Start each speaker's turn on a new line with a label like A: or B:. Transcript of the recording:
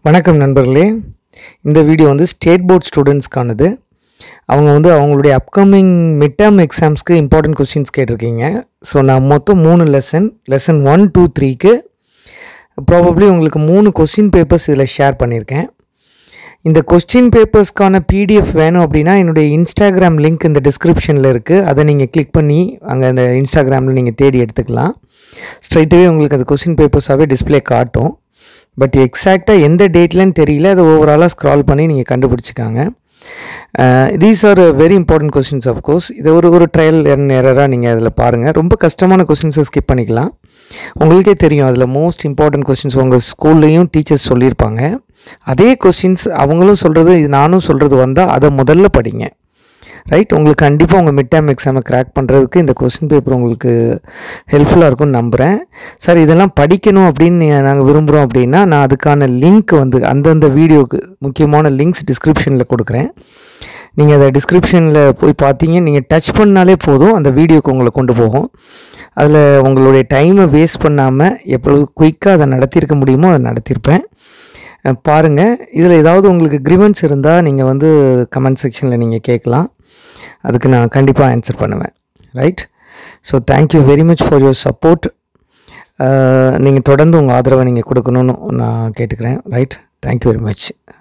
A: வணக்கம் நண்பர்களே இந்த வீடியோ வந்து ஸ்டேட் போர்ட் ஸ்டூடெண்ட்ஸ்க்கானது அவங்க வந்து அவங்களுடைய அப்கமிங் மிட் டேர்ம் எக்ஸாம்ஸ்க்கு இம்பார்ட்டன்ட் கொஸ்டின்ஸ் கேட்டிருக்கீங்க ஸோ நான் மொத்தம் மூணு லெசன் லெசன் ஒன் டூ த்ரீக்கு ப்ராபப்ளி உங்களுக்கு மூணு கொஸ்டின் பேப்பர்ஸ் இதில் ஷேர் பண்ணியிருக்கேன் இந்த கொஸ்டின் பேப்பர்ஸ்க்கான பிடிஎஃப் வேணும் அப்படின்னா என்னுடைய இன்ஸ்டாகிராம் லிங்க் இந்த டிஸ்கிரிப்ஷனில் இருக்குது அதை நீங்கள் கிளிக் பண்ணி அங்கே அந்த இன்ஸ்டாகிராமில் நீங்கள் தேடி எடுத்துக்கலாம் ஸ்ட்ரைட்டாகவே உங்களுக்கு அந்த கொஸ்டின் பேப்பர்ஸாகவே டிஸ்ப்ளே காட்டும் பட் எக்ஸாக்டாக எந்த டேட்லன்னு தெரியல அதை ஓவராலாக ஸ்க்ரால் பண்ணி நீங்கள் கண்டுபிடிச்சிக்காங்க these are very important questions of course இது ஒரு ஒரு ட்ரையல் எரராக நீங்கள் அதில் பாருங்கள் ரொம்ப கஷ்டமான கொஸ்டின்ஸை ஸ்கிப் பண்ணிக்கலாம் உங்களுக்கே தெரியும் அதில் மோஸ்ட் இம்பார்ட்டன்ட் கொஸ்டின்ஸ் உங்கள் ஸ்கூல்லையும் டீச்சர்ஸ் சொல்லியிருப்பாங்க அதே கொஸ்டின்ஸ் அவங்களும் சொல்கிறது இது நானும் சொல்கிறது வந்தால் அதை முதல்ல படிங்க ரைட் உங்களுக்கு கண்டிப்பாக உங்கள் மிட் டேர்ம் எக்ஸாமை கிராக் பண்ணுறதுக்கு இந்த கொஸ்டின் பேப்பர் உங்களுக்கு ஹெல்ப்ஃபுல்லாக இருக்கும்னு நம்புகிறேன் சார் இதெல்லாம் படிக்கணும் அப்படின்னு நாங்கள் விரும்புகிறோம் அப்படின்னா நான் அதுக்கான லிங்க் வந்து அந்தந்த வீடியோக்கு முக்கியமான லிங்க்ஸ் டிஸ்கிரிப்ஷனில் கொடுக்குறேன் நீங்கள் அதை டிஸ்கிரிப்ஷனில் போய் பார்த்தீங்க நீங்கள் டச் பண்ணாலே போதும் அந்த வீடியோக்கு உங்களை கொண்டு போகும் அதில் உங்களுடைய டைமை வேஸ்ட் பண்ணாமல் எவ்வளோ குயிக்காக அதை நடத்தியிருக்க முடியுமோ அதை நடத்தியிருப்பேன் பாருங்கள் இதில் ஏதாவது உங்களுக்கு கிரிவன்ஸ் இருந்தால் நீங்கள் வந்து கமெண்ட் செக்ஷனில் நீங்கள் கேட்கலாம் அதுக்கு நான் கண்டிப்பாக ஆன்சர் பண்ணுவேன் right so thank you very much for your support நீங்கள் தொடர்ந்து உங்கள் ஆதரவை நீங்கள் கொடுக்கணும்னு நான் கேட்டுக்கிறேன் ரைட் தேங்க்யூ வெரி மச்